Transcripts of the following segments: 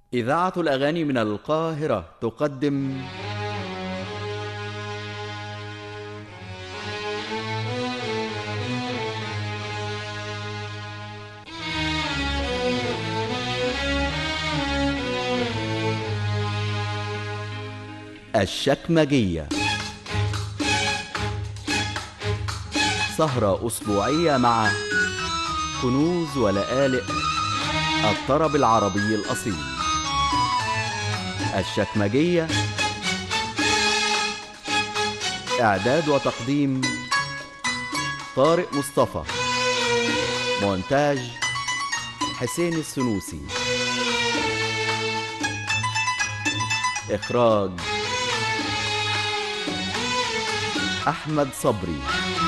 إذاعة الأغاني من القاهرة تقدم الشكمجية سهرة أسبوعية مع كنوز ولآلئ الطرب العربي الأصيل الشكمجية إعداد وتقديم طارق مصطفى مونتاج حسين السنوسي إخراج أحمد صبري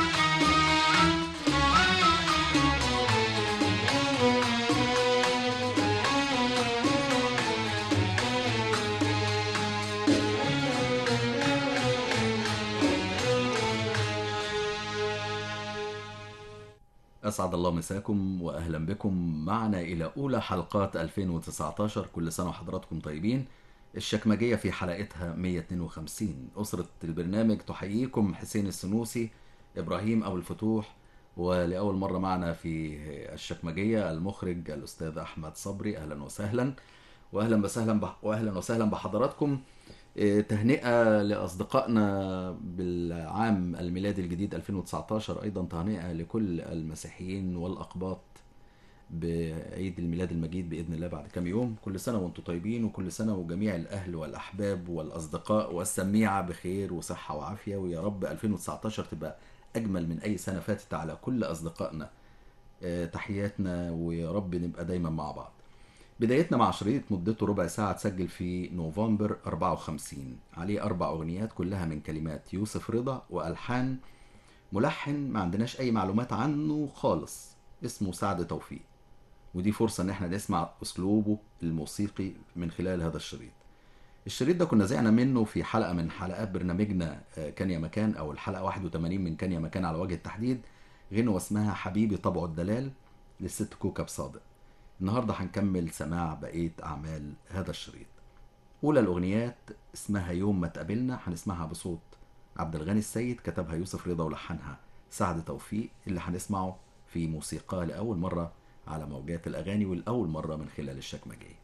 أسعد الله مساكم وأهلا بكم معنا إلى أولى حلقات 2019 كل سنة وحضراتكم طيبين الشكمجية في حلقتها 152 أسرة البرنامج تحييكم حسين السنوسي إبراهيم أبو الفتوح ولأول مرة معنا في الشكمجية المخرج الأستاذ أحمد صبري أهلا وسهلا وأهلا وسهلا بح... وأهلا وسهلا بحضراتكم إيه، تهنئة لأصدقائنا بالعام الميلادي الجديد 2019 أيضا تهنئة لكل المسيحيين والأقباط بعيد الميلاد المجيد بإذن الله بعد كام يوم كل سنة وانتم طيبين وكل سنة وجميع الأهل والأحباب والأصدقاء والسميعة بخير وصحة وعافية ويا رب 2019 تبقى أجمل من أي سنة فاتت على كل أصدقائنا آه، تحياتنا ويا رب نبقى دايما مع بعض بدايتنا مع شريط مدته ربع ساعة تسجل في نوفمبر 54 عليه أربع أغنيات كلها من كلمات يوسف رضا وألحان ملحن ما عندناش أي معلومات عنه خالص اسمه سعد توفيق ودي فرصة إن احنا نسمع أسلوبه الموسيقي من خلال هذا الشريط الشريط ده كنا زعنا منه في حلقة من حلقات برنامجنا آه، كان يا مكان أو الحلقة 81 من كان يا مكان على وجه التحديد غنوة اسمها حبيبي طبعه الدلال للست كوكب صادق النهاردة هنكمل سماع بقية أعمال هذا الشريط أولى الأغنيات اسمها يوم ما تقابلنا هنسمعها بصوت عبد الغني السيد كتبها يوسف رضا ولحنها سعد توفيق اللي هنسمعه في موسيقى لأول مرة على موجات الأغاني والأول مرة من خلال الشكمجية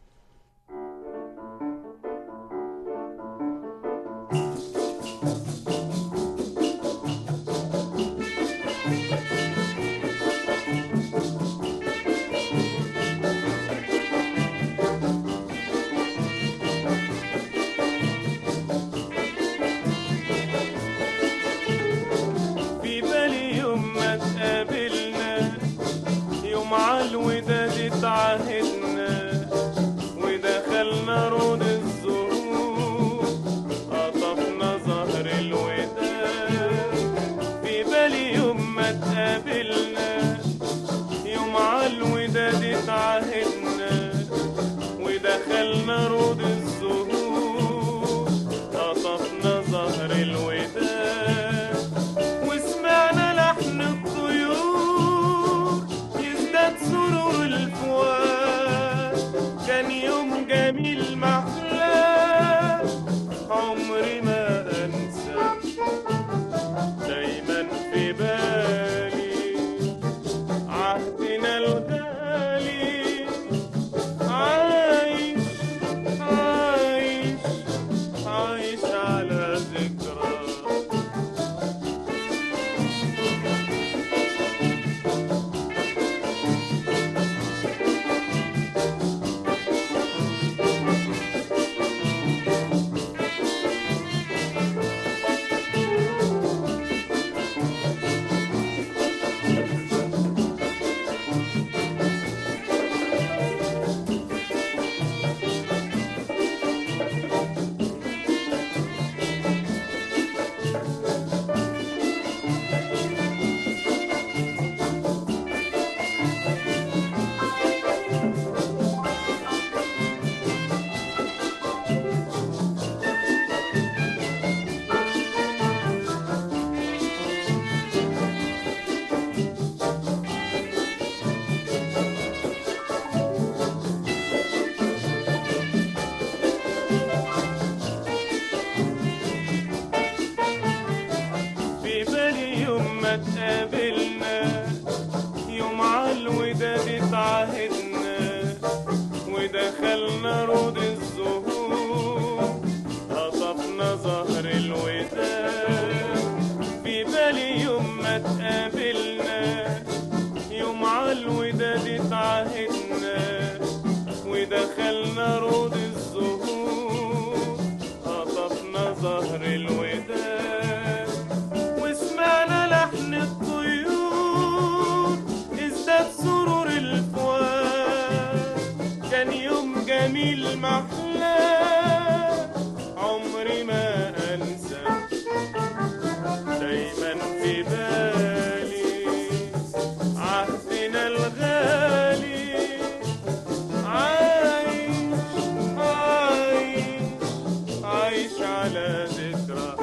في بالي يوم ما تقابلنا يوم عالوداد اتعهدنا ودخلنا رود الزهور قطفنا زهر الوداد في بالي يوم ما تقابلنا يوم عالوداد اتعهدنا ودخلنا رود الزهور قطفنا زهر الوداد وسمعنا لحن الطيور يزداد سرور الفؤاد كان يوم جميل محلاه عمري ما انسى دايما في بالي عهدنا الغالي عايش عايش عايش على ذكرى ودخلنا رود الزهور قطفنا ظهر الوداد وسمعنا لحن الطيور ازداد سرور الفؤاد كان يوم جميل محلاه عمري ما انسى دايما في بالي عهدنا الغالي عايش عايش عايش على ذكرى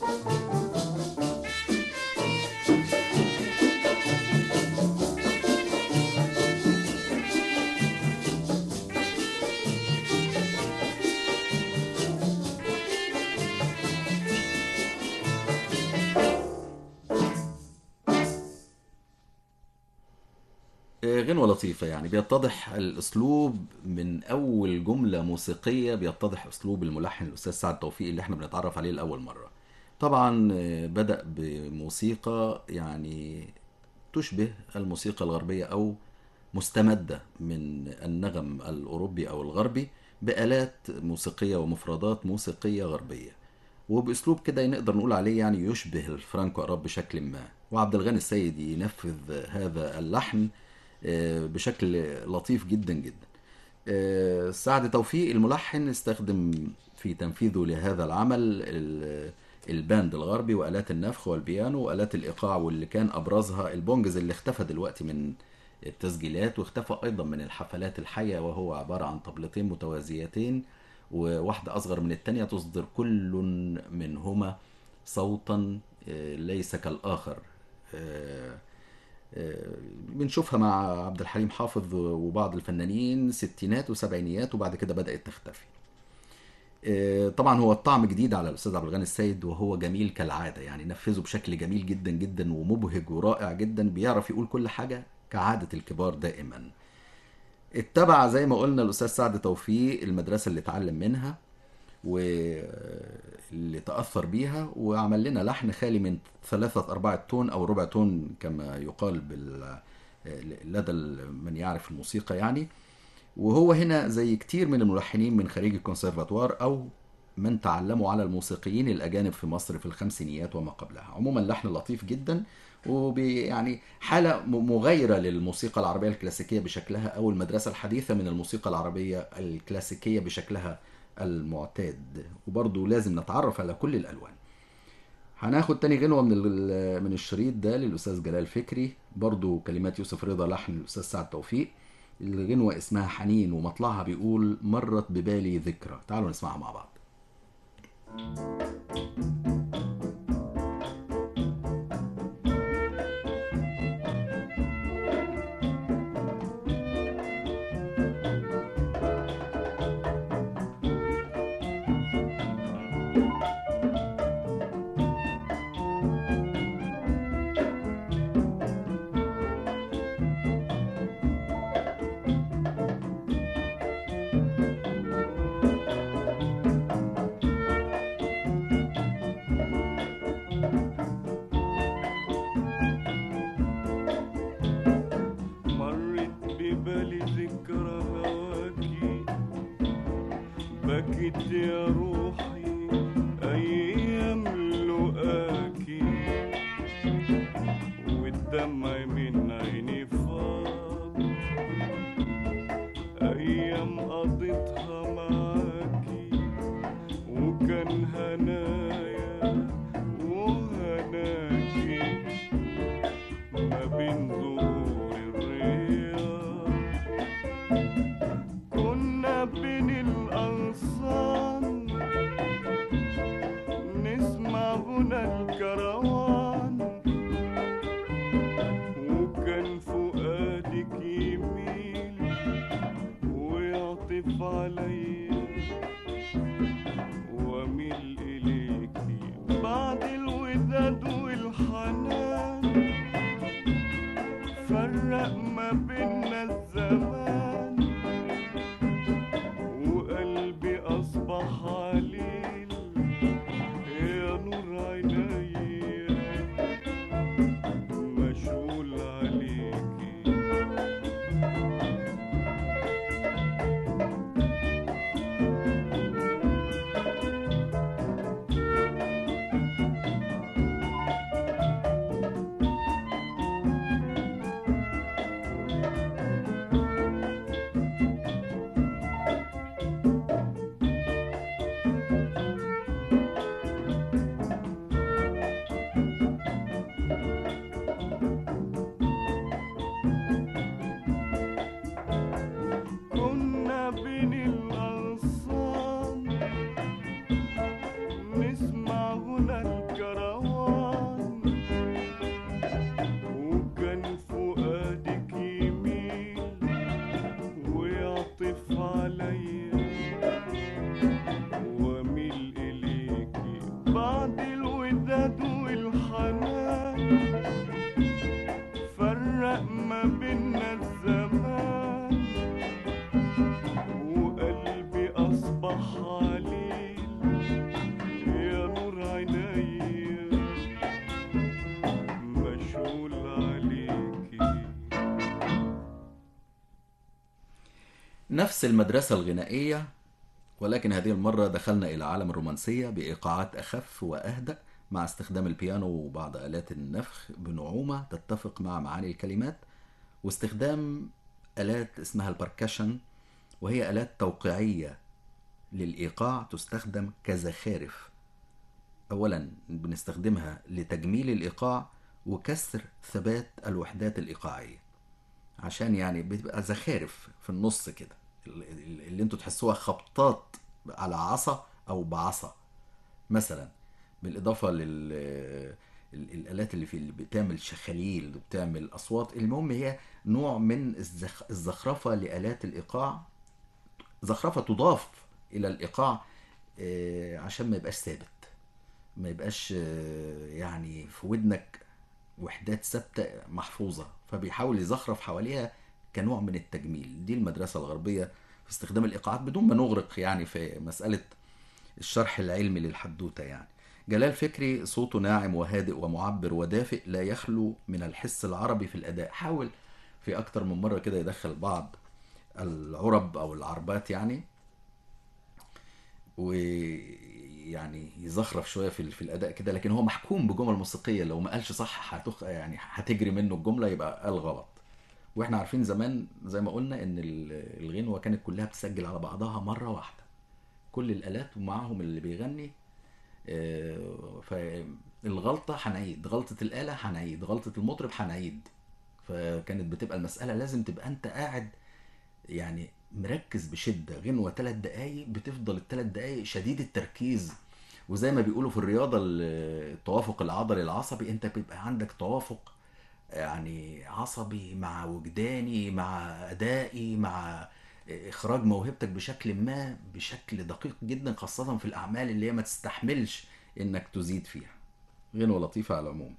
آه، غنوة لطيفة يعني بيتضح الأسلوب من أول جملة موسيقية بيتضح أسلوب الملحن الأستاذ سعد توفيق اللي احنا بنتعرف عليه لأول مرة طبعا آه، بدأ بموسيقى يعني تشبه الموسيقى الغربية أو مستمدة من النغم الأوروبي أو الغربي بآلات موسيقية ومفردات موسيقية غربية وبأسلوب كده نقدر نقول عليه يعني يشبه الفرانكو أراب بشكل ما وعبد الغني السيد ينفذ هذا اللحن آه، بشكل لطيف جدا جدا آه، سعد توفيق الملحن استخدم في تنفيذه لهذا العمل ال- الباند الغربي وآلات النفخ والبيانو وآلات الإيقاع واللي كان أبرزها البونجز اللي اختفى دلوقتي من التسجيلات واختفى أيضا من الحفلات الحية وهو عبارة عن طبلتين متوازيتين وواحدة أصغر من التانية تصدر كل منهما صوتا آه، ليس كالآخر آه، آه، بنشوفها مع عبد الحليم حافظ وبعض الفنانين ستينات وسبعينيات وبعد كده بدأت تختفي آه، طبعا هو الطعم جديد على الاستاذ عبد الغني السيد وهو جميل كالعاده يعني نفذه بشكل جميل جدا جدا ومبهج ورائع جدا بيعرف يقول كل حاجه كعاده الكبار دائما اتبع زي ما قلنا الاستاذ سعد توفيق المدرسه اللي اتعلم منها واللي تاثر بيها وعمل لنا لحن خالي من ثلاثه ارباع تون او ربع تون كما يقال بال لدى من يعرف الموسيقى يعني وهو هنا زي كتير من الملحنين من خريج الكونسرفاتوار او من تعلموا على الموسيقيين الاجانب في مصر في الخمسينيات وما قبلها عموما لحن لطيف جدا وبي يعني حاله م- مغايره للموسيقى العربيه الكلاسيكيه بشكلها او المدرسه الحديثه من الموسيقى العربيه الكلاسيكيه بشكلها المعتاد وبرضه لازم نتعرف على كل الالوان هناخد تاني غنوة من ال- من الشريط ده للأستاذ جلال فكري برضو كلمات يوسف رضا لحن الأستاذ سعد توفيق الغنوة اسمها حنين ومطلعها بيقول مرت ببالي ذكرى تعالوا نسمعها مع بعض مرت ببالي ذكرى هواكي بكت يا روحي أيام لقاكي والدمع من عيني فاض أيام قضيتها معاكي وكان هنايا وهناكي ما بين ظهور الرياض كنا بين الأغصان نسمع غنى الكروان وكان فؤادك يميل ويعطف عليا واميل إليكي بعد الوداد والحنان فرق ما بينا الزمان وقلبي أصبح عليل يا نور عيني مشغول عليكي عينيا واميل اليكي بعد الوداد والحنان فرق ما بينا الزمان وقلبي اصبح عليل يا نور عينيا مشغول عليكي نفس المدرسة الغنائية ولكن هذه المرة دخلنا إلى عالم الرومانسية بإيقاعات أخف وأهدأ مع استخدام البيانو وبعض آلات النفخ بنعومة تتفق مع معاني الكلمات واستخدام آلات اسمها البركشن وهي آلات توقيعية للإيقاع تستخدم كزخارف أولا بنستخدمها لتجميل الإيقاع وكسر ثبات الوحدات الإيقاعية عشان يعني بتبقى زخارف في النص كده ال- ال- اللي انتوا تحسوها خبطات على عصا او بعصا مثلا بالاضافه لل ال- الالات اللي في اللي بتعمل شخاليل وبتعمل اصوات المهم هي نوع من الزخ... الزخرفه لالات الايقاع زخرفه تضاف الى الايقاع آه، عشان ما يبقاش ثابت ما يبقاش آه، يعني في ودنك وحدات ثابته محفوظه فبيحاول يزخرف حواليها كنوع من التجميل دي المدرسه الغربيه في استخدام الايقاعات بدون ما نغرق يعني في مساله الشرح العلمي للحدوته يعني جلال فكري صوته ناعم وهادئ ومعبر ودافئ لا يخلو من الحس العربي في الاداء حاول في اكتر من مره كده يدخل بعض العرب او العربات يعني ويعني يزخرف شويه في في الاداء كده لكن هو محكوم بجمل موسيقيه لو ما قالش صح هتخ يعني هتجري منه الجمله يبقى قال غلط واحنا عارفين زمان زي ما قلنا ان ال- الغنوه كانت كلها بتسجل على بعضها مره واحده كل الالات ومعاهم اللي بيغني آه، فالغلطه هنعيد غلطه الاله هنعيد غلطه المطرب هنعيد فكانت بتبقى المساله لازم تبقى انت قاعد يعني مركز بشده غنوه ثلاث دقايق بتفضل الثلاث دقايق شديد التركيز وزي ما بيقولوا في الرياضه ال- التوافق العضلي العصبي انت بيبقى عندك توافق يعني عصبي مع وجداني مع ادائي مع اخراج موهبتك بشكل ما بشكل دقيق جدا خاصه في الاعمال اللي هي ما تستحملش انك تزيد فيها غنوه لطيفه على العموم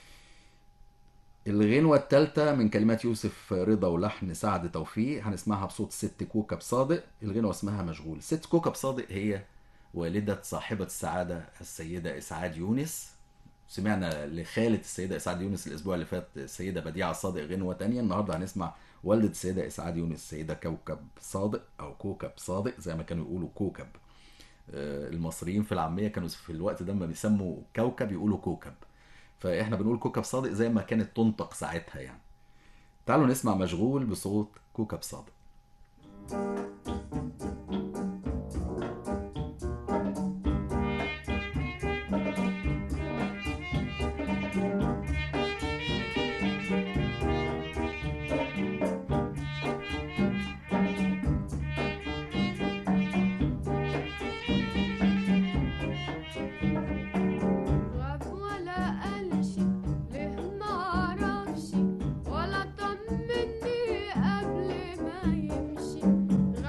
الغنوة الثالثة من كلمات يوسف رضا ولحن سعد توفيق هنسمعها بصوت ست كوكب صادق الغنوة اسمها مشغول ست كوكب صادق هي والدة صاحبة السعادة السيدة إسعاد يونس سمعنا لخالة السيدة إسعاد يونس الأسبوع اللي فات السيدة بديعة صادق غنوة تانية النهاردة هنسمع والدة السيدة إسعاد يونس السيدة كوكب صادق أو كوكب صادق زي ما كانوا يقولوا كوكب آه، المصريين في العامية كانوا في الوقت ده لما بيسموا كوكب يقولوا كوكب فاحنا بنقول كوكب صادق زي ما كانت تنطق ساعتها يعني تعالوا نسمع مشغول بصوت كوكب صادق غاب ولا قالش ليه معرفش ولا طمني قبل ما يمشي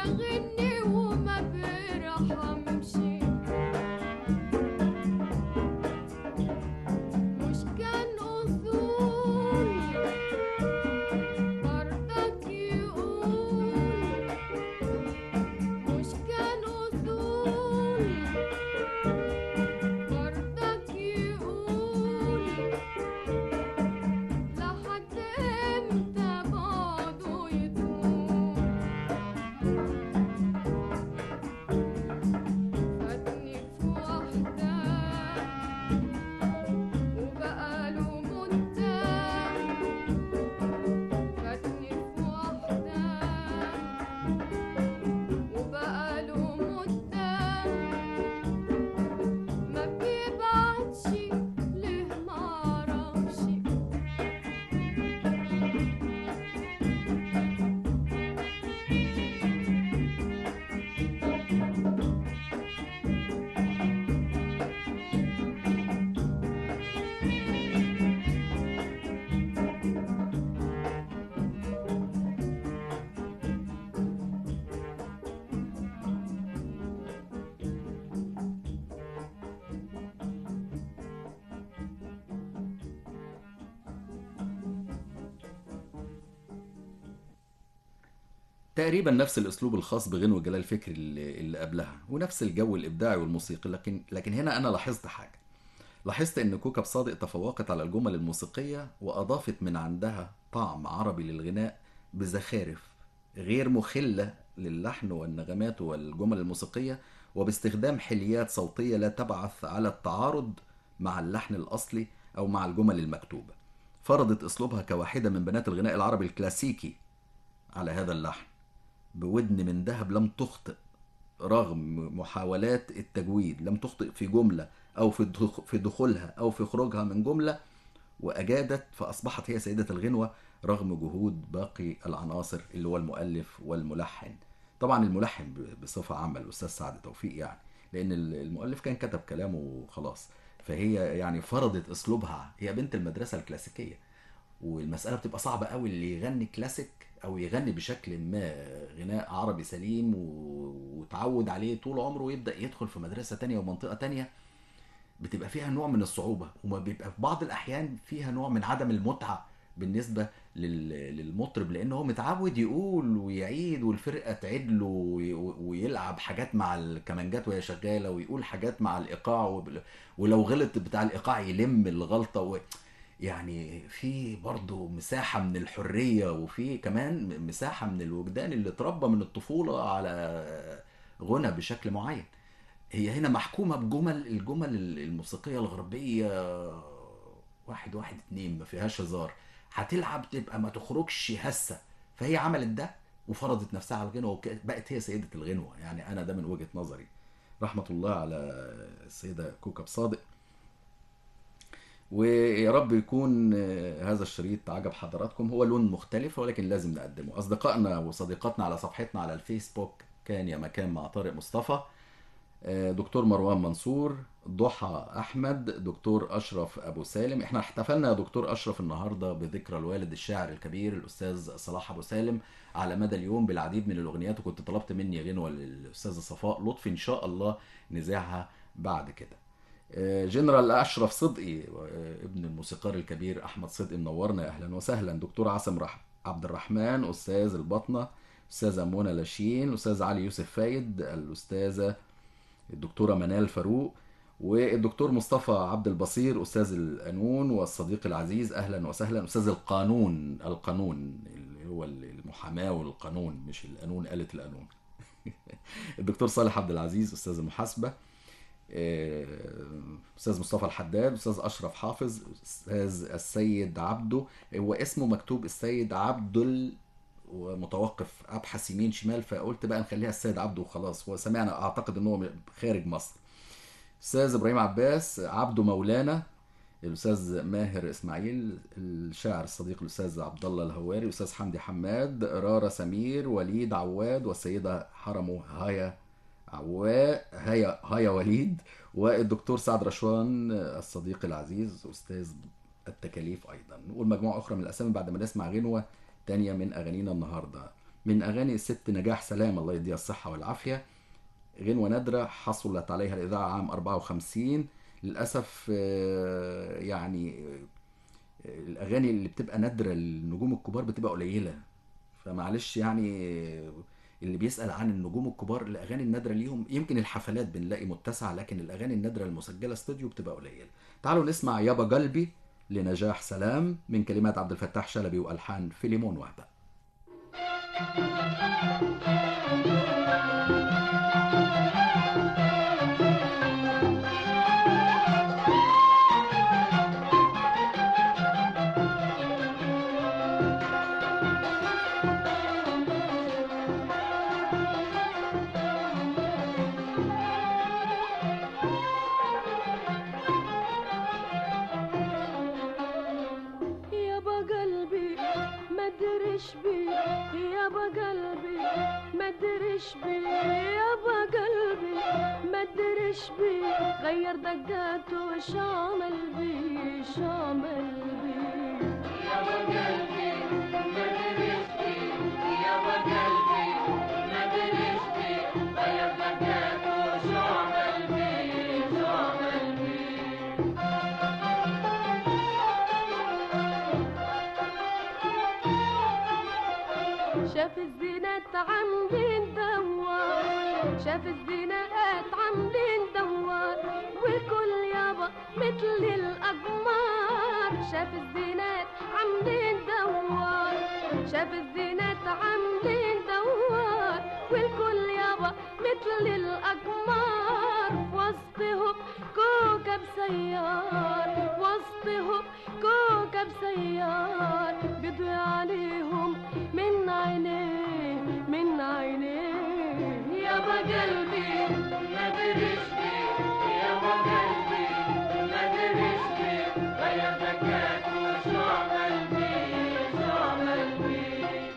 بيغني وما بيرحمش مش كان أصول برضك يقول مش كان أصول برضك يقول لحد امتى بعده يطول فاتني في واحدة وبقاله مدة فاتني في واحدة وبقاله مدة ما بيبعتش ليه معرفش تقريبا نفس الاسلوب الخاص بغنوة جلال فكري اللي اللي قبلها ونفس الجو الابداعي والموسيقي لكن لكن هنا انا لاحظت حاجه لاحظت ان كوكب صادق تفوقت على الجمل الموسيقيه واضافت من عندها طعم عربي للغناء بزخارف غير مخله للحن والنغمات والجمل الموسيقيه وباستخدام حليات صوتيه لا تبعث على التعارض مع اللحن الاصلي او مع الجمل المكتوبه فرضت اسلوبها كواحده من بنات الغناء العربي الكلاسيكي على هذا اللحن بودن من ذهب لم تخطئ رغم محاولات التجويد لم تخطئ في جملة أو في دخ- في دخولها أو في خروجها من جملة وأجادت فأصبحت هي سيدة الغنوة رغم جهود باقي العناصر اللي هو المؤلف والملحن طبعا الملحن ب- بصفة عامة الأستاذ سعد توفيق يعني لأن ال- المؤلف كان كتب كلامه وخلاص فهي يعني فرضت أسلوبها هي بنت المدرسة الكلاسيكية والمسألة بتبقى صعبة قوي اللي يغني كلاسيك أو يغني بشكل ما غناء عربي سليم و- وتعود عليه طول عمره ويبدأ يدخل في مدرسة تانية ومنطقة تانية بتبقى فيها نوع من الصعوبة وما بيبقى في بعض الأحيان فيها نوع من عدم المتعة بالنسبة لل- للمطرب لأنه هو متعود يقول ويعيد والفرقة تعيد له وي- ويلعب حاجات مع الكمانجات وهي شغالة ويقول حاجات مع الإيقاع وب- ولو غلط بتاع الإيقاع يلم الغلطة و... يعني في برضه مساحة من الحرية وفي كمان مساحة من الوجدان اللي اتربى من الطفولة على غنى بشكل معين هي هنا محكومة بجمل الجمل الموسيقية الغربية واحد واحد اتنين ما فيهاش هزار هتلعب تبقى ما تخرجش هسة فهي عملت ده وفرضت نفسها على الغنوة وبقت هي سيدة الغنوة يعني أنا ده من وجهة نظري رحمة الله على السيدة كوكب صادق ويا رب يكون آه، هذا الشريط عجب حضراتكم هو لون مختلف ولكن لازم نقدمه أصدقائنا وصديقاتنا على صفحتنا على الفيسبوك كان يا مكان مع طارق مصطفى آه، دكتور مروان منصور ضحى أحمد دكتور أشرف أبو سالم احنا احتفلنا يا دكتور أشرف النهاردة بذكرى الوالد الشاعر الكبير الأستاذ صلاح أبو سالم على مدى اليوم بالعديد من الأغنيات وكنت طلبت مني غنوة للأستاذة صفاء لطفي إن شاء الله نذاعها بعد كده آه، جنرال اشرف صدقي آه، ابن الموسيقار الكبير احمد صدقي منورنا اهلا وسهلا دكتور عاصم رح عبد الرحمن استاذ البطنه استاذه منى لاشين استاذ علي يوسف فايد الاستاذه الدكتوره منال فاروق والدكتور مصطفى عبد البصير استاذ القانون والصديق العزيز اهلا وسهلا استاذ القانون القانون اللي هو المحاماه والقانون مش القانون آلة القانون الدكتور صالح عبد العزيز استاذ المحاسبه آه، استاذ مصطفى الحداد استاذ اشرف حافظ استاذ السيد عبده هو اسمه مكتوب السيد عبدل ومتوقف ابحث يمين شمال فقلت بقى نخليها السيد عبده وخلاص هو سمعنا اعتقد ان هو خارج مصر استاذ ابراهيم عباس عبده مولانا الاستاذ ماهر اسماعيل الشاعر الصديق الاستاذ عبد الله الهواري الاستاذ حمدي حماد رارة سمير وليد عواد والسيده حرمو هايا عواء هيا هيا وليد والدكتور سعد رشوان الصديق العزيز استاذ التكاليف ايضا نقول مجموعه اخرى من الاسامي بعد ما نسمع غنوه تانية من اغانينا النهارده من أغاني الست نجاح سلام الله يديها الصحة والعافية غنوة نادرة حصلت عليها الإذاعة عام 54 للأسف آه، يعني آه، الأغاني اللي بتبقى نادرة للنجوم الكبار بتبقى قليلة فمعلش يعني آه، اللي بيسأل عن النجوم الكبار الأغاني النادرة ليهم يمكن الحفلات بنلاقي متسعة لكن الأغاني النادرة المسجلة استوديو بتبقى قليلة تعالوا نسمع يابا قلبي لنجاح سلام من كلمات عبد الفتاح شلبي وألحان فيليمون وهبة يابا قلبي ما ادريش بيه يابا قلبي ما ادريش بيه يابا قلبي ما ادريش بيه غير دقاته وش عمل بيه شو عمل بيه شاف الزينات عاملين دوار شاف الزينات عاملين دوار والكل يابا مثل الأقمار شاف الزينات عاملين دوار شاف الزينات عاملين دوار والكل يابا مثل الأقمار وسطهم كوكب سيار وسطهم كوكب سيار بيضوي عليهم من عينيه من عينيه يابا قلبي ما دريش بيه يابا قلبي ما دريش بيه غير دكاته شو عمل بيه شو عمل بيه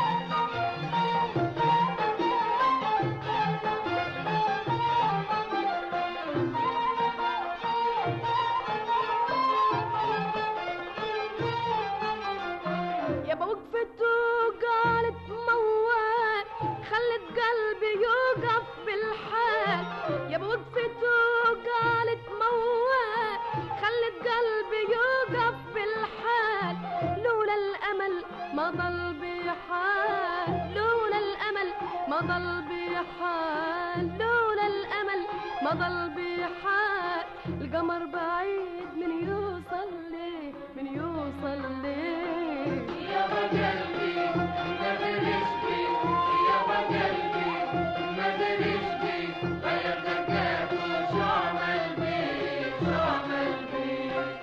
يابا وقفت وقالت موال خلت قلبي يوقف بالحال يابا وقفت وقالت موال خلت قلبي يوقف بالحال لولا الامل ما ضل بحال لولا الامل ما ضل بحال لولا الامل ما ضل بحال القمر بعيد من يوصل ليه من يوصل ليه يابا قلبي ما دريش بيه يابا قلبي ما دريش بيه غير دقاته شو عمل بيه شو عمل بيه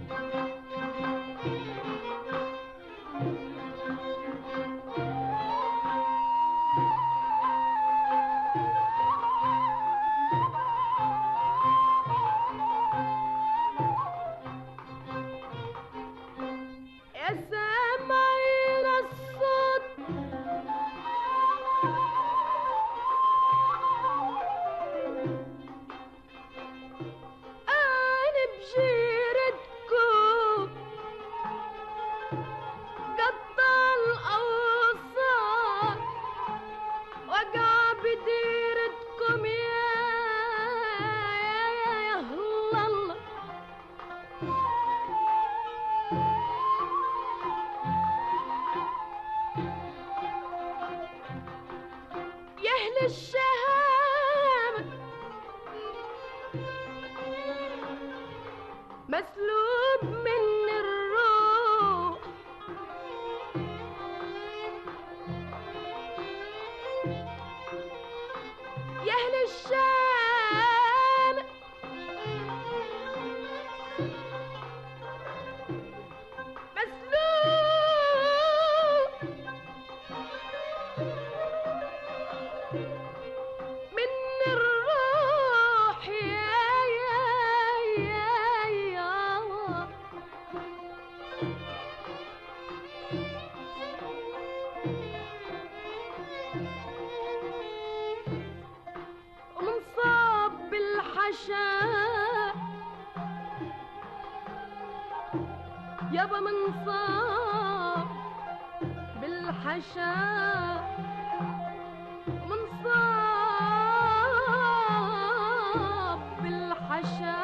يا سامعين الصوت أنا بجيرتكم قطع الأوصال وقع بديرتكم يا يا يا يا الله يا أهل الشهامة مسلوب من الروح يا أهل الشام مسلوب من الروح يا يا يا يا ومن صاب بالحشاء يابا من صاب بالحشاء بالحشا من صاب بالحشا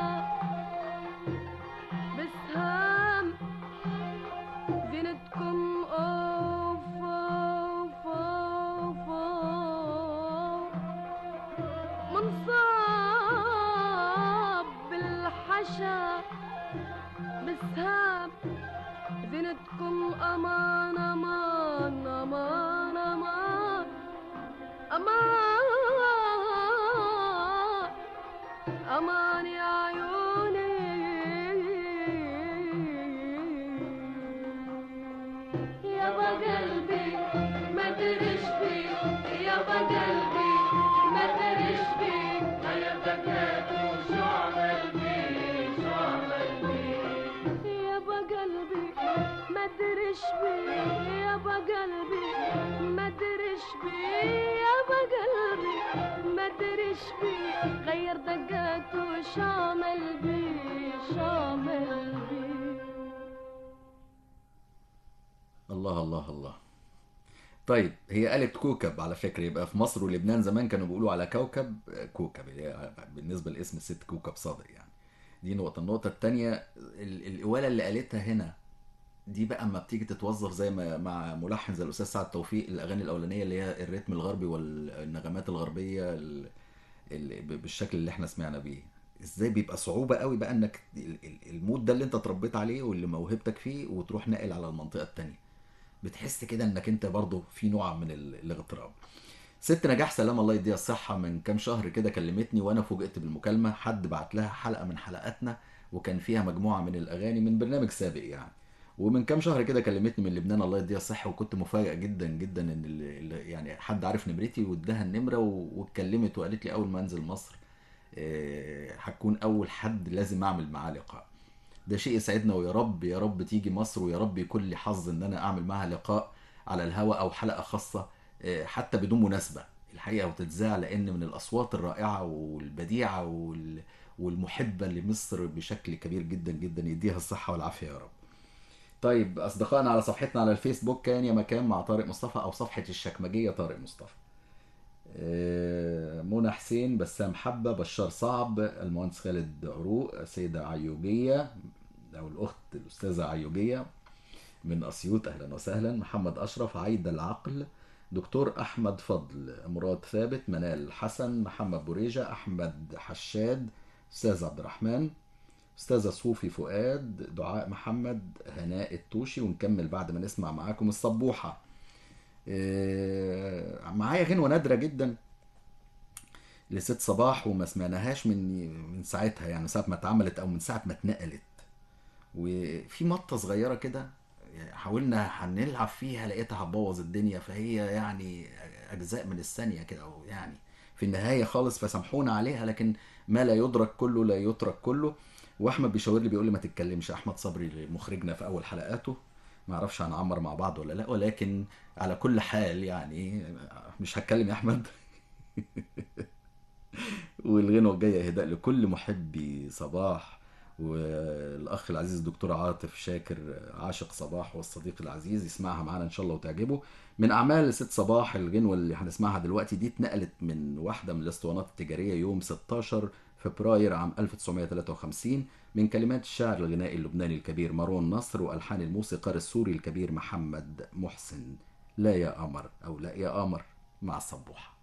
بسهام زينتكم اوف اوف اوف اوف من صاب بالحشا بسهام زينتكم امان امان امان امان امان امان يا عيوني يابا قلبي ما تدريش بيك يابا قلبي ما تدريش بيك يابا قلبي شو عمل بيك شو عمل بيك يابا قلبي ما تدريش بيك يابا قلبي ما تدريش بيك يابا قلبي ما تدريش بيك غير دقاته شو عمل بيك شو عمل بيك الله الله الله طيب هي قالت كوكب على فكرة يبقى في مصر ولبنان زمان كانوا بيقولوا على كوكب كوكب اللي هي بالنسبة لاسم الست كوكب صادق يعني دي نقطة النقطة التانية ال- القوالة اللي قالتها هنا دي بقى اما بتيجي تتوظف زي ما مع ملحن زي الاستاذ سعد توفيق الاغاني الاولانيه اللي هي الريتم الغربي والنغمات الغربيه ال- ال- ب- بالشكل اللي احنا سمعنا بيه ازاي بيبقى صعوبه قوي بقى انك ال- ال- المود ده اللي انت اتربيت عليه واللي موهبتك فيه وتروح ناقل على المنطقه التانيه بتحس كده انك انت برضه في نوع من ال- الاغتراب ست نجاح سلام الله يديها الصحة من كام شهر كده كلمتني وانا فوجئت بالمكالمة حد بعت لها حلقة من حلقاتنا وكان فيها مجموعة من الاغاني من برنامج سابق يعني ومن كام شهر كده كلمتني من لبنان الله يديها الصحة وكنت مفاجئ جدا جدا ان ال- ال- يعني حد عارف نمرتي واداها النمرة و- واتكلمت وقالت لي اول ما انزل مصر آه، هتكون اول حد لازم اعمل معاه لقاء ده شيء يسعدنا ويا رب يا رب تيجي مصر ويا رب يكون لي حظ ان انا اعمل معاها لقاء على الهواء او حلقة خاصة آه، حتى بدون مناسبة الحقيقة وتتذاع لان من الاصوات الرائعة والبديعة وال- والمحبة لمصر بشكل كبير جدا جدا يديها الصحة والعافية يا رب طيب اصدقائنا على صفحتنا على الفيسبوك كان يا مكان مع طارق مصطفى او صفحة الشكمجية طارق مصطفى آه، منى حسين بسام حبة بشار صعب المهندس خالد عروق سيدة عيوجية أو الأخت الأستاذة عيوجية من أسيوط أهلا وسهلا محمد أشرف عايدة العقل دكتور أحمد فضل مراد ثابت منال حسن محمد بوريجة أحمد حشاد أستاذ عبد الرحمن أستاذة صوفي فؤاد دعاء محمد هناء التوشي ونكمل بعد ما نسمع معاكم الصبوحة آه، معايا غنوة نادرة جدا لست صباح وما سمعناهاش من من ساعتها يعني ساعة ما اتعملت او من ساعة ما اتنقلت وفي مطة صغيرة كده يعني حاولنا هنلعب فيها لقيتها هتبوظ الدنيا فهي يعني اجزاء من الثانية كده او يعني في النهاية خالص فسامحونا عليها لكن ما لا يدرك كله لا يترك كله واحمد بيشاور لي بيقول لي ما تتكلمش احمد صبري مخرجنا في اول حلقاته ما اعرفش هنعمر مع بعض ولا لا ولكن على كل حال يعني مش هتكلم يا احمد والغنوة الجاية إهداء لكل محبي صباح والأخ العزيز الدكتور عاطف شاكر عاشق صباح والصديق العزيز يسمعها معانا إن شاء الله وتعجبه من أعمال ست صباح الغنوة اللي هنسمعها دلوقتي دي اتنقلت من واحدة من الأسطوانات التجارية يوم 16 فبراير عام 1953 من كلمات الشاعر الغنائي اللبناني الكبير مارون نصر وألحان الموسيقار السوري الكبير محمد محسن لا يا قمر أو لا يا قمر مع الصبوحة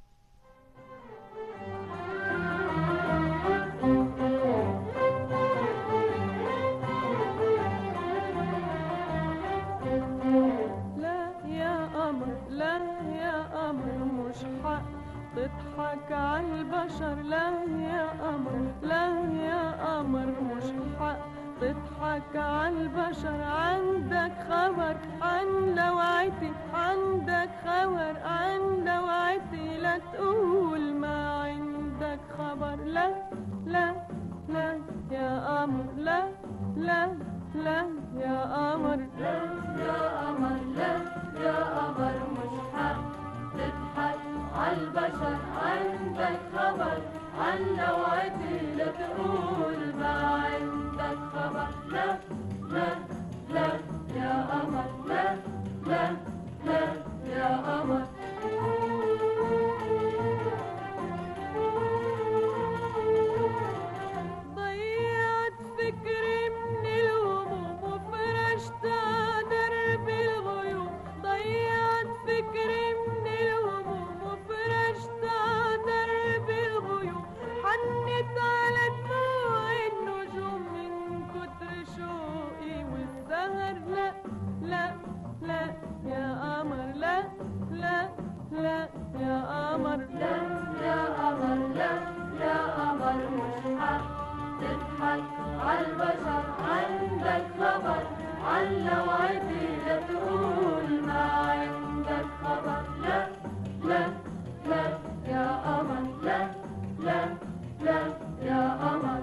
لا يا قمر لا يا قمر مش حق تضحك عالبشر لا يا قمر لا يا قمر مش حق تضحك عالبشر عندك خبر عن لوعتي عندك خبر عن لوعتي لا تقول ما عندك خبر لا لا لا يا قمر لا لا لا يا قمر يا قمر لا يا قمر مش حق تضحك عالبشر عندك خبر عن نوعتي لا تقول ما عندك خبر لا لا لا يا قمر لا لا لا عالبشر عندك خبر عن لوعتي لا تقول ما عندك خبر لا لا لا يا قمر لا لا لا يا قمر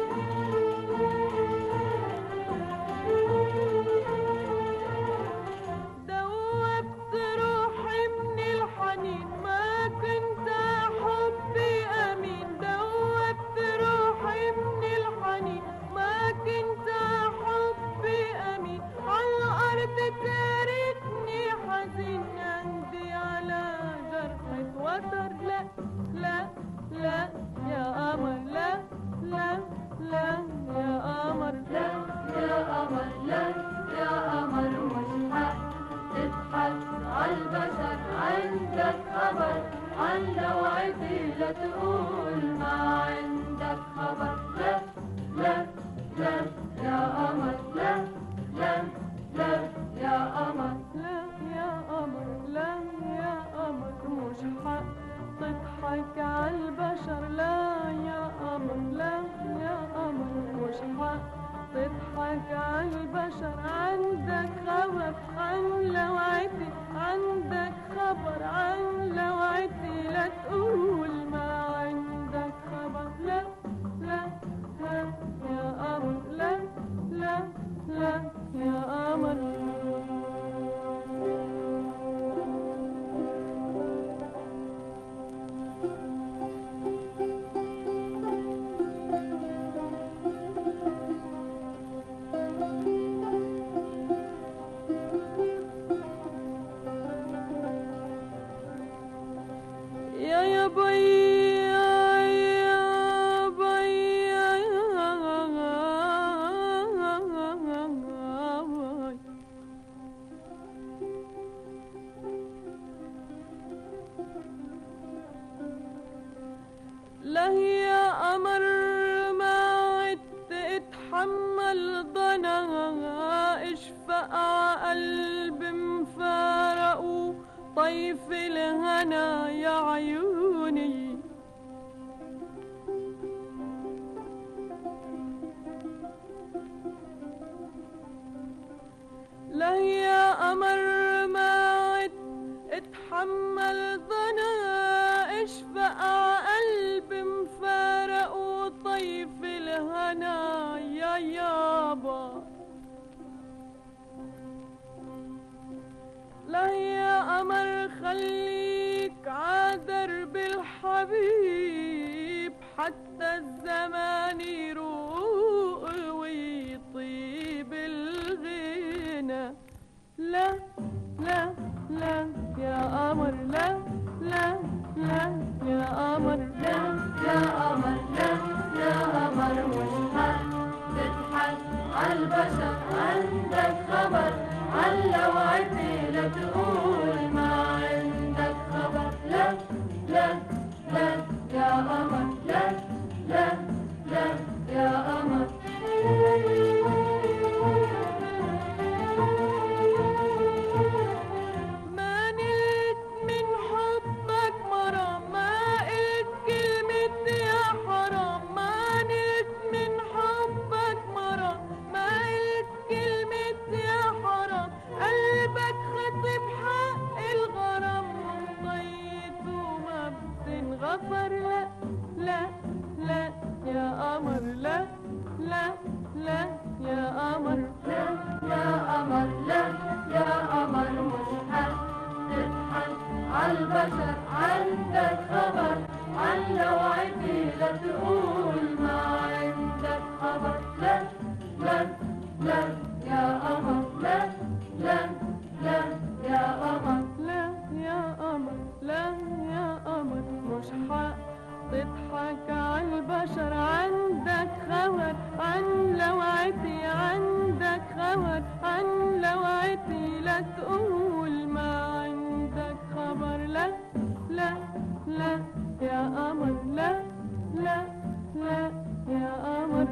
دوبت روحي من الحنين ما كنت حبي امين دوبت روحي من الحنين ما كنت حبي امين على الارض تاركني حزين عندي على جرحة وتر لا لا لا يا قمر لا لا لا يا قمر لا يا قمر لا يا قمر مش حق تضحك عالبشر عندك خبر عن لوعتي لا تقول ما عندك خبر لا لا لا يا قمر لا لا لا يا قمر لا يا قمر لا يا قمر مش حق تضحك عالبشر لا يا قمر لا يا قمر مش حق تضحك عالبشر عندك خبر عن لوعتي عندك خبر عن لوعتي لا تقول ما عندك خبر لا لا لا يا قمر لا لا لا يا قمر يا يا بي يا يا بي يا بي لا هي قمر ما عدت اتحمل ضنا اشفق قلب مفارقه طيف الهنا يا عيوني لا يا قمر ما عد اتحمل ضنا اشفق قلب مفارق وطيف الهنا يا يابا لا يا قمر خليك عادرب الحبيب حتى الزمان يروق ويطيب الغنى لا لا لا يا قمر لا لا لا يا قمر لا يا قمر لا يا قمر مش حق تضحك عالبشر عندك خبر عن لوعتي لا تقول ما عندك خبر لا لا لا يا قمر لا لا لا يا قمر ما نلت من حبك مرام ما قلت كلمة يا حرام ما نلت من حبك مرام ما قلت كلمة يا حرام قلبك خطب حق الغرام وطيت وما بتنغفر لا لا لا يا قمر لا لا لا يا قمر لا يا قمر لا يا قمر مش حق تضحك عالبشر عندك خبر عن لوعتي لا تقول ما عندك خبر لا لا لا يا قمر لا لا لا يا قمر لا يا قمر لا يا قمر مش حق تضحك عالبشر عندك خبر عن لوعتي عندك خبر عن لوعتي لا تقول ما عندك خبر لا لا لا يا قمر لا لا لا يا قمر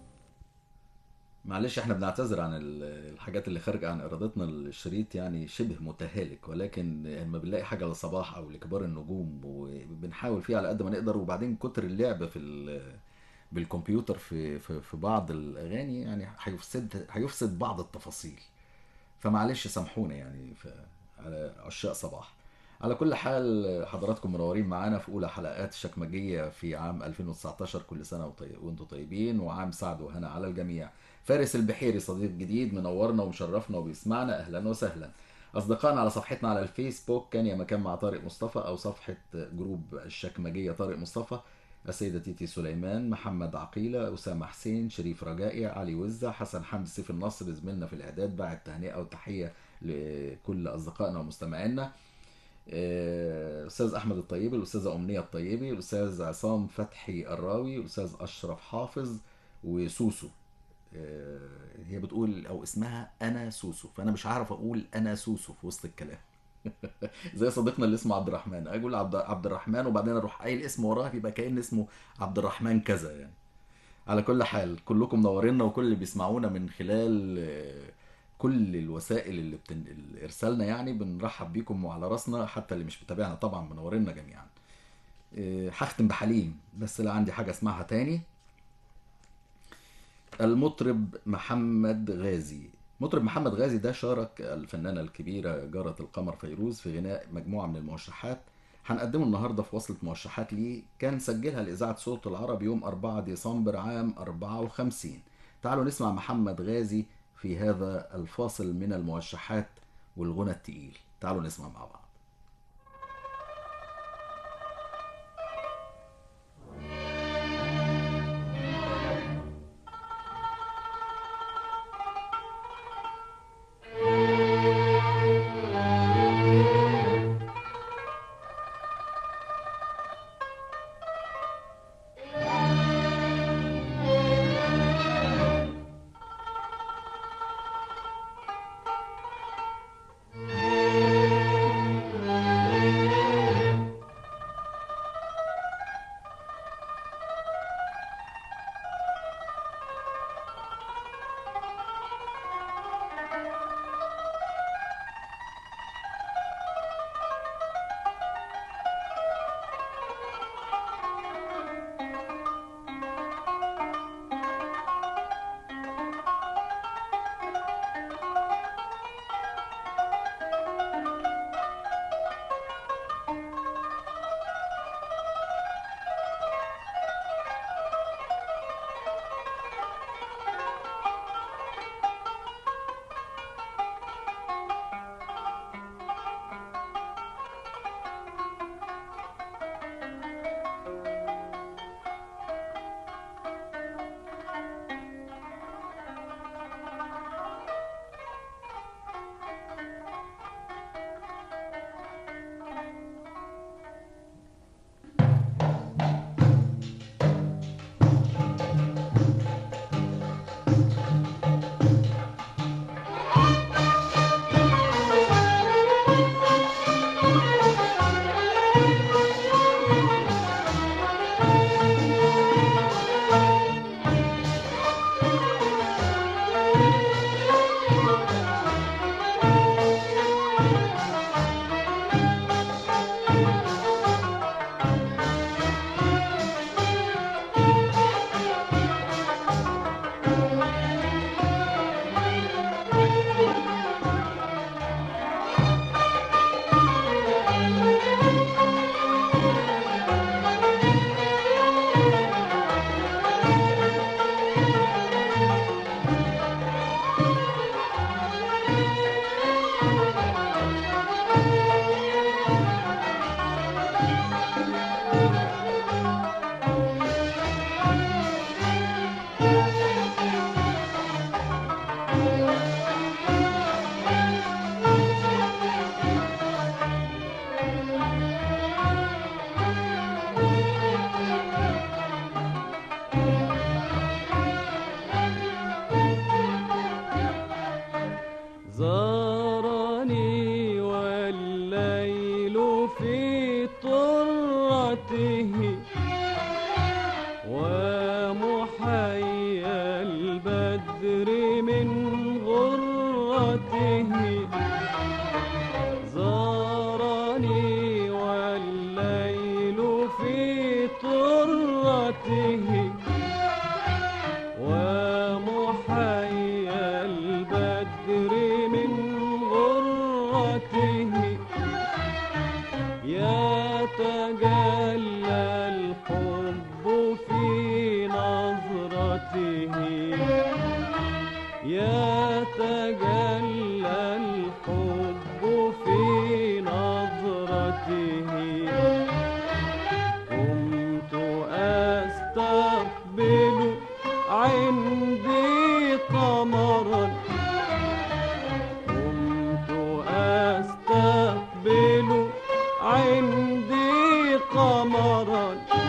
معلش احنا بنعتذر عن ال- الحاجات اللي خارجة عن ارادتنا الشريط يعني شبه متهالك ولكن لما بنلاقي حاجة لصباح او لكبار النجوم وبنحاول فيها على قد ما نقدر وبعدين كتر اللعب في ال- بالكمبيوتر في في في بعض الاغاني يعني هيفسد هيفسد بعض التفاصيل فمعلش سامحونا يعني في على عشاق صباح على كل حال حضراتكم منورين معانا في اولى حلقات الشكمجيه في عام 2019 كل سنه وطي... وانتم طيبين وعام سعد وهنا على الجميع فارس البحيري صديق جديد منورنا ومشرفنا وبيسمعنا اهلا وسهلا اصدقائنا على صفحتنا على الفيسبوك كان يا مكان مع طارق مصطفى او صفحه جروب الشكمجيه طارق مصطفى السيدة تيتي سليمان محمد عقيلة أسامة حسين شريف رجائي علي وزة حسن حمد سيف النصر زميلنا في الإعداد بعد تهنئة وتحية لكل أصدقائنا ومستمعينا آه، أستاذ أحمد الطيبي الأستاذة أمنية الطيبي الأستاذ عصام فتحي الراوي الأستاذ أشرف حافظ وسوسو آه، هي بتقول أو اسمها أنا سوسو فأنا مش عارف أقول أنا سوسو في وسط الكلام زي صديقنا اللي اسمه عبد الرحمن اقول عبد عبد الرحمن وبعدين اروح قايل اسمه وراه يبقى كأن اسمه عبد الرحمن كذا يعني على كل حال كلكم منورينا وكل اللي بيسمعونا من خلال آه، كل الوسائل اللي بتن... اللي ارسالنا يعني بنرحب بيكم وعلى راسنا حتى اللي مش متابعنا طبعا منورينا جميعا آه، هختم بحليم بس لا عندي حاجه اسمعها تاني المطرب محمد غازي مطرب محمد غازي ده شارك الفنانة الكبيرة جارة القمر فيروز في غناء مجموعة من الموشحات هنقدمه النهاردة في وصلة موشحات ليه كان سجلها لإذاعة صوت العرب يوم 4 ديسمبر عام 54 تعالوا نسمع محمد غازي في هذا الفاصل من الموشحات والغنى التقيل تعالوا نسمع مع بعض زارني والليل في طرته ومحيا البدر من غرته زارني والليل في طرته يتجلى الحب في نظرته يتجلى الحب في نظرته كنت أستقبل عندي قمرا كنت أستقبل عندي قمرا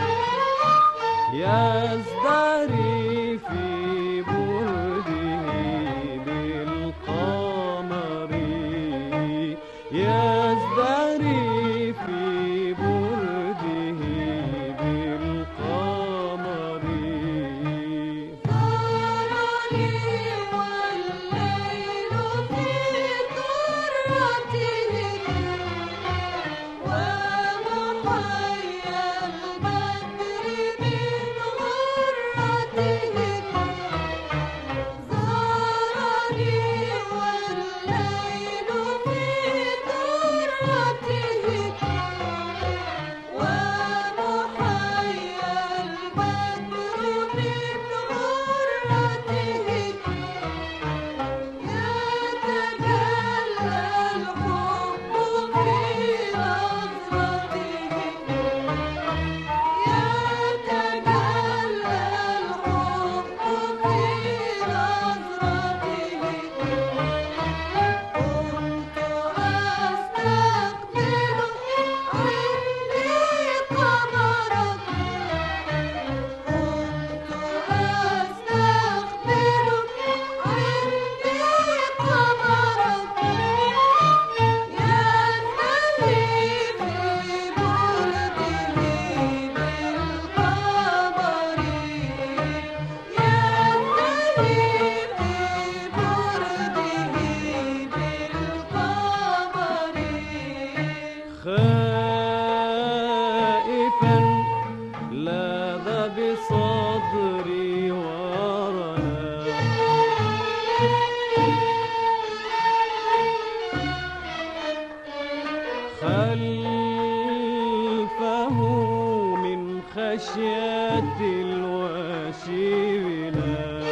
يزدري في برده بالقمر يزدري في برده بالقمر صارني والليل في طرته ومحيا البدر من غرته زارني والليل في طرته ومحيا البدر من غرته يتجلى الحب في نظرته يتجلى الحب في نظرته كنت أستقبل عندي قمرا كنت أستقبل عندي قمرا ينتهي في برده بالقمر ينتهي في برده بالقمر خائفا لاذ بصدري ورنا خلفه من خشية الواشبنا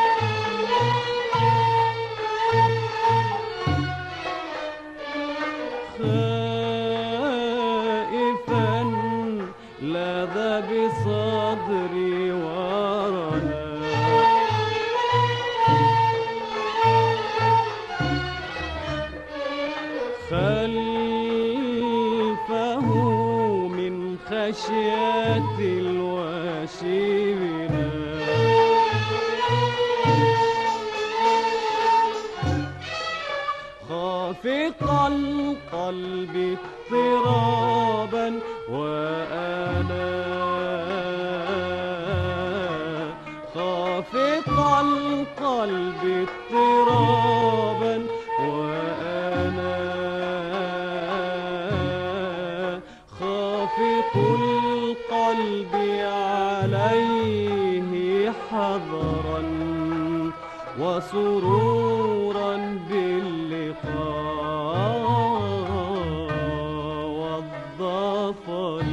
خائفا لاذ بصدري ورنا خلفه من خشية الواشبنا خافق القلب اضطرابا وأنا خافق القلب اضطرابا وأنا خافق القلب عليه حذرا وسرورا باللقاء والظفر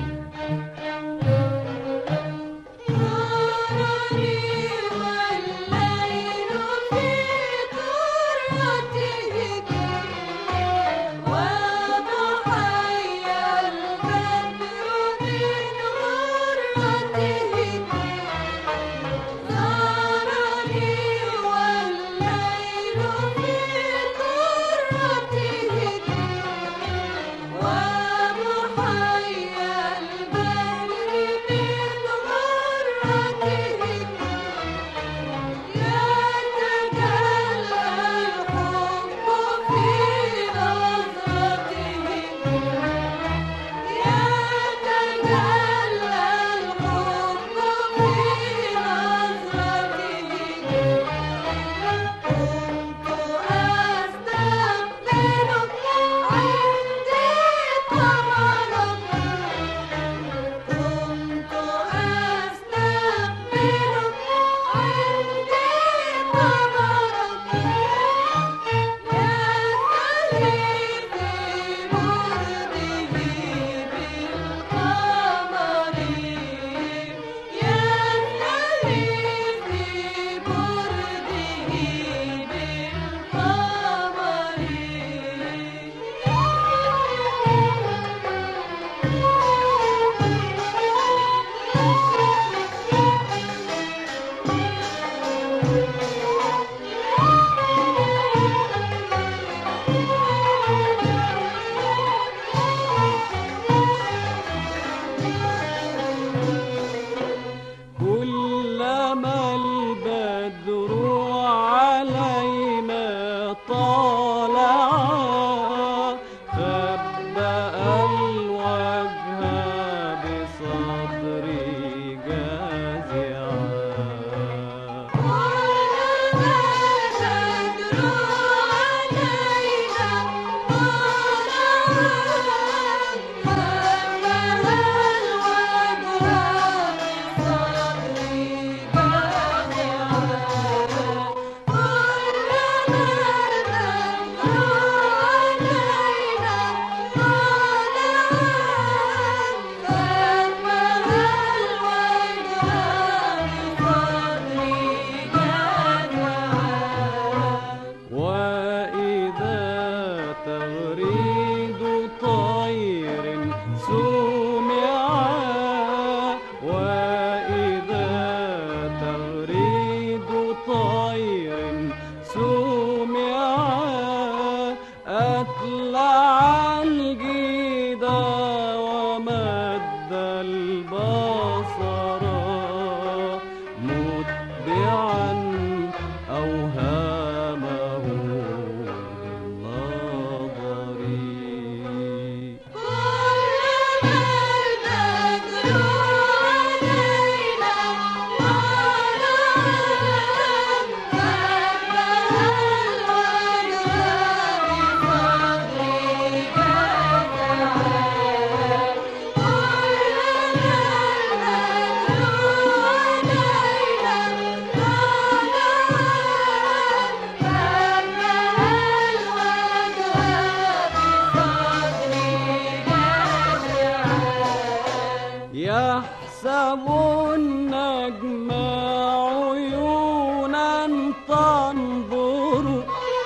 زارني والليل في طرته ومحيا البدر من غرته زارني والليل في سابوا النجم عيونا تنظر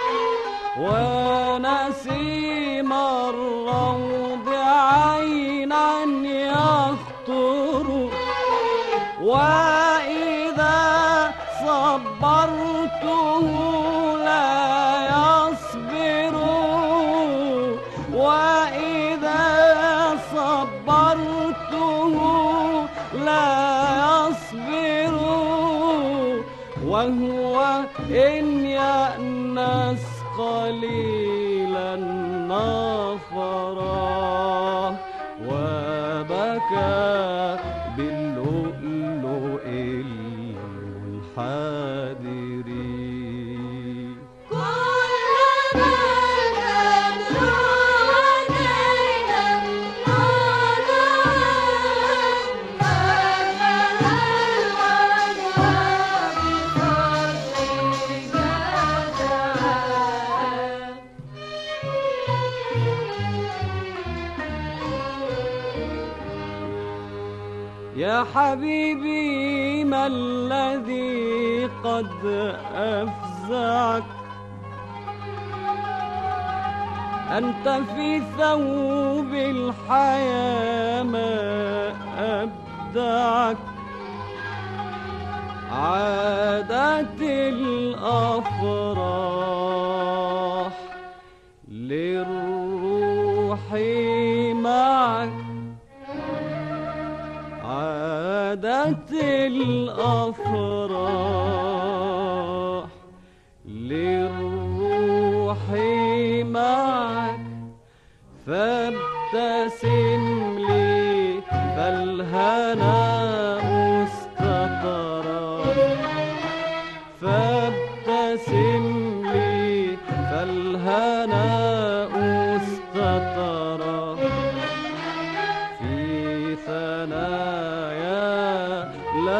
ونسيم الروض عينا يخطر وإذا صبرته لا يصبر وإذا صبرته لا يصبر وهو إن يأنس قليلا نفرا وبكى باللؤلؤ المنحدر يا حبيبي ما الذي قد أفزعك أنت في ثوب الحياة ما أبدعك عادت الأفراح للروح معك عادت الأفراح للروح معك فابتسم لي فالهناء استطرا فابتسم لي فالهناء استطرا في ثنايا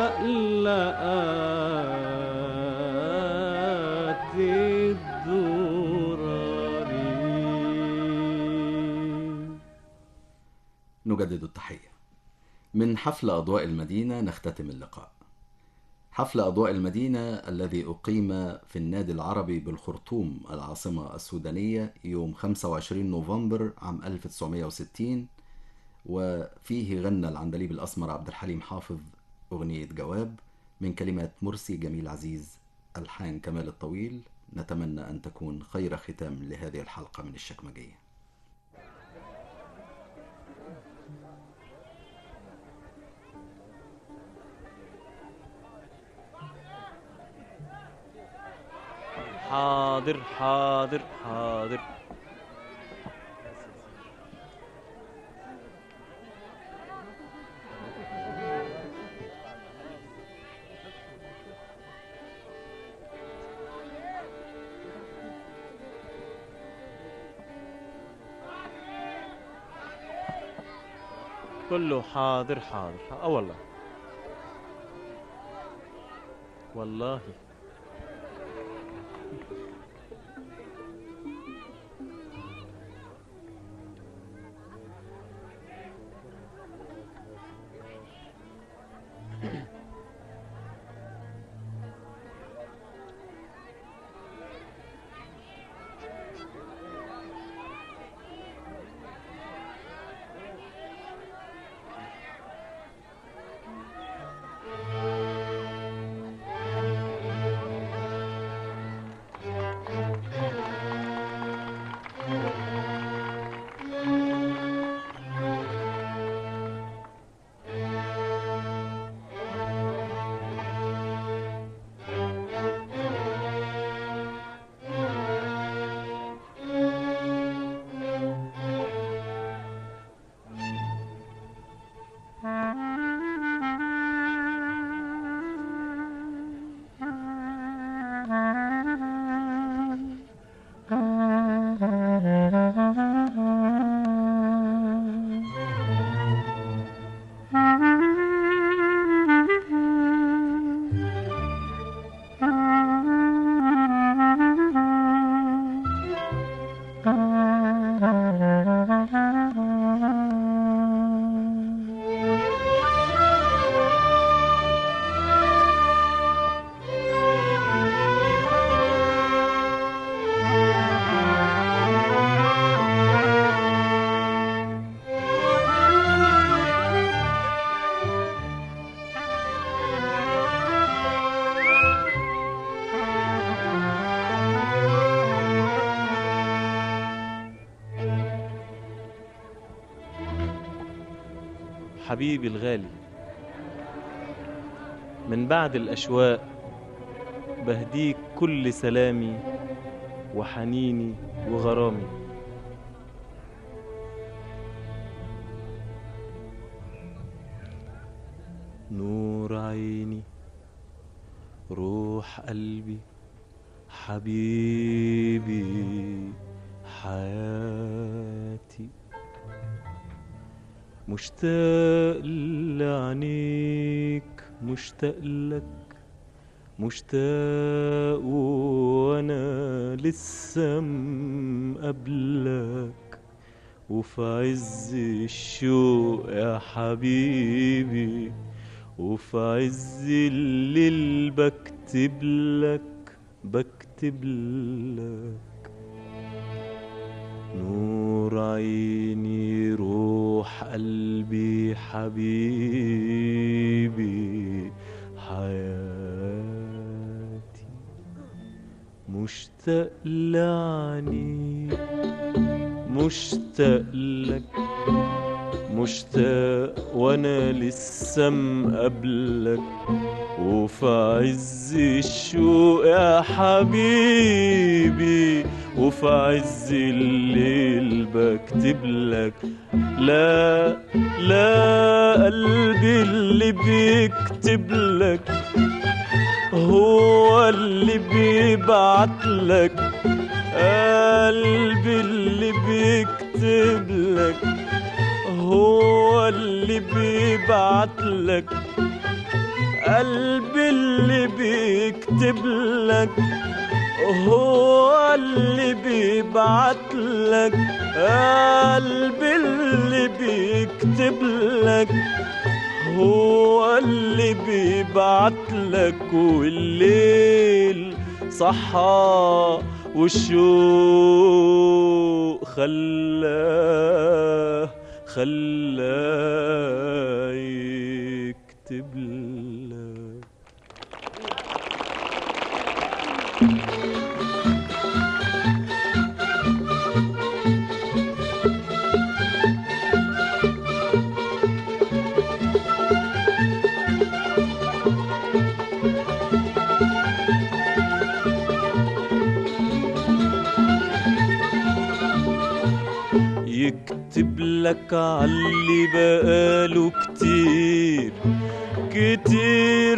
لألآت الدرر نجدد التحية من حفل أضواء المدينة نختتم اللقاء حفل أضواء المدينة الذي أقيم في النادي العربي بالخرطوم العاصمة السودانية يوم 25 نوفمبر عام 1960 وفيه غنى العندليب الأسمر عبد الحليم حافظ أغنية جواب من كلمات مرسي جميل عزيز ألحان كمال الطويل نتمنى أن تكون خير ختام لهذه الحلقة من الشكمجية حاضر حاضر حاضر كله حاضر حاضر اه والله والله حبيبي الغالي من بعد الأشواق بهديك كل سلامي وحنيني وغرامي نور عيني روح قلبي حبيبي حياتي مشتاق لعينيك مشتاق لك مشتاق وانا لسه مقابلك وفي عز الشوق يا حبيبي وفي عز الليل بكتب لك بكتب لك نور عيني روح قلبي حبيبي حياتي مشتاق لعنيك مشتاق لك مشتاق وانا لسه مقابلك وفي عز الشوق يا حبيبي وفي عز الليل بكتب لك لا لا قلبي اللي بيكتب لك هو اللي بيبعت لك قلبي اللي بيكتب لك هو اللي بيبعت لك قلبي اللي بيكتب لك هو اللي بيبعت لك قلبي اللي بيكتب لك هو اللي بيبعت لك والليل صحى والشوق خلاه خلاه يكتب لك يكتب لك عاللي بقاله كتير كتير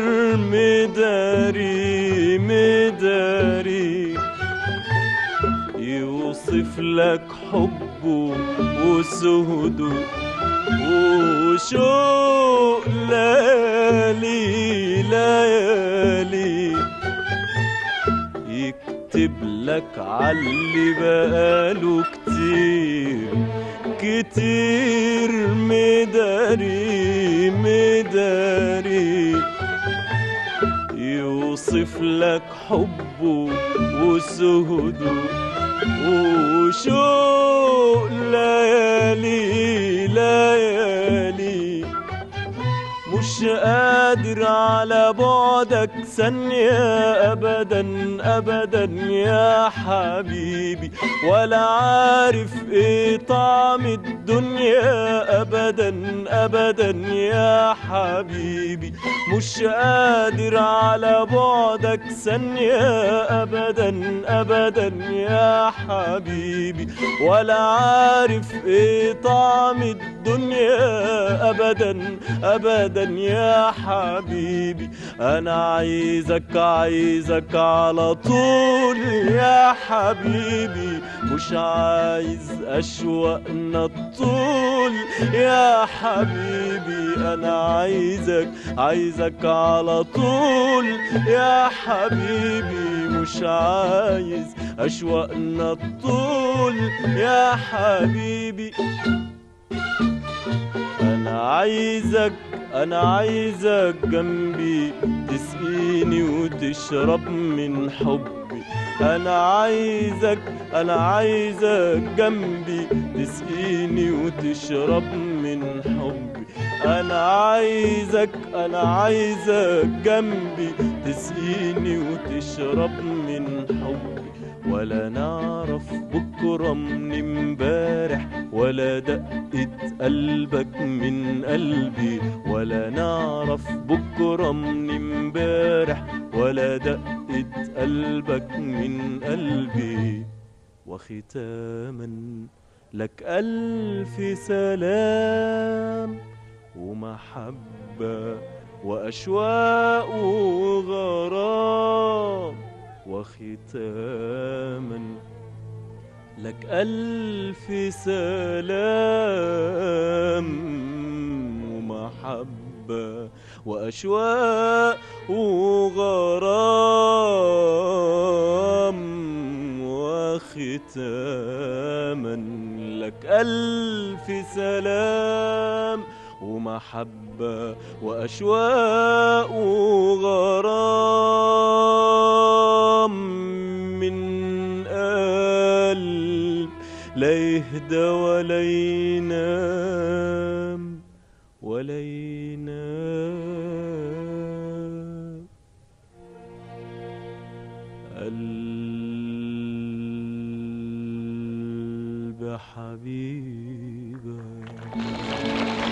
مداري مداري يوصف لك حبه وسهده وشوق ليالي ليالي يكتب لك عاللي بقاله كتير كتير مداري مداري يوصف لك حبه وسهده وشوق ليالي ليالي مش قادر على بعدك ثانية أبدا أبدا يا حبيبي ولا عارف إيه طعم الدنيا أبدا أبدا يا حبيبي مش قادر على بعدك ثانية أبدا أبدا يا حبيبي ولا عارف إيه طعم الدنيا أبدا أبدا يا حبيبي أنا عايزك عايزك على طول يا حبيبي مش عايز أشواقنا الطول يا حبيبي أنا عايزك عايزك على طول يا حبيبي مش عايز أشواقنا الطول يا حبيبي أنا عايزك أنا عايزك جنبي تسقيني وتشرب من حبي أنا عايزك أنا عايزك جنبي تسقيني وتشرب من حبي أنا عايزك أنا عايزك جنبي تسقيني وتشرب من حبي ولا نعرف بكرة من امبارح ولا دقة قلبك من قلبي ولا نعرف بكرة من امبارح ولا دقة قلبك من قلبي وختاما لك ألف سلام ومحبة وأشواق وغرام وختاما لك ألف سلام ومحبة وأشواق وغرام وختاما لك ألف سلام ومحبة وأشواق وغرام من قلب لا يهدى ولا ينام ولا ينام قلب حبيبك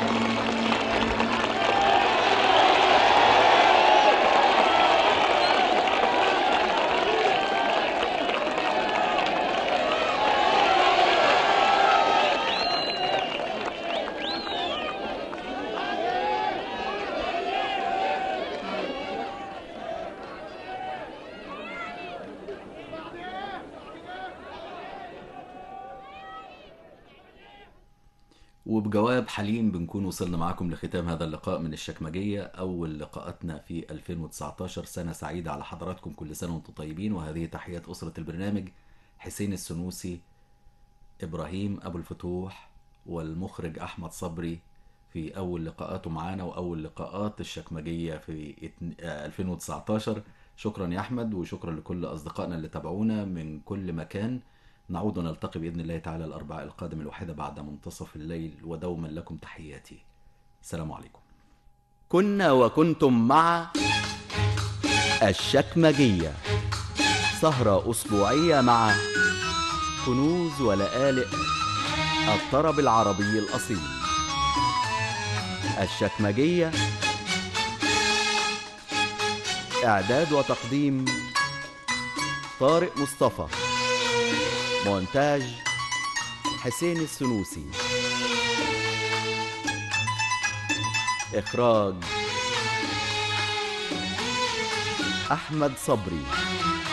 وبجواب حليم بنكون وصلنا معاكم لختام هذا اللقاء من الشكمجية أول لقاءاتنا في 2019 سنة سعيدة على حضراتكم كل سنة وانتم طيبين وهذه تحيات أسرة البرنامج حسين السنوسي إبراهيم أبو الفتوح والمخرج أحمد صبري في أول لقاءاته معانا وأول لقاءات الشكمجية في اتن- آه، 2019 شكرا يا أحمد وشكرا لكل أصدقائنا اللي تابعونا من كل مكان نعود ونلتقي بإذن الله تعالى الأربعاء القادم الواحدة بعد منتصف الليل ودوما لكم تحياتي السلام عليكم كنا وكنتم مع الشكمجية سهرة أسبوعية مع كنوز ولآلئ الطرب العربي الأصيل الشكمجية إعداد وتقديم طارق مصطفى مونتاج حسين السنوسي إخراج أحمد صبري